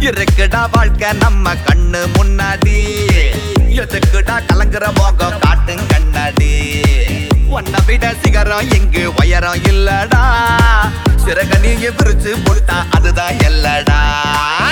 இருக்குடா வாழ்க்கை நம்ம கண்ணு முன்னாடி எதுக்குடா கலங்குற போகம் காட்டும் கண்ணாடி உன்னை விட சிகரம் இங்கு உயரம் இல்லடா சிறக நீங்க பிரிச்சு போட்டா அதுதான் எல்லடா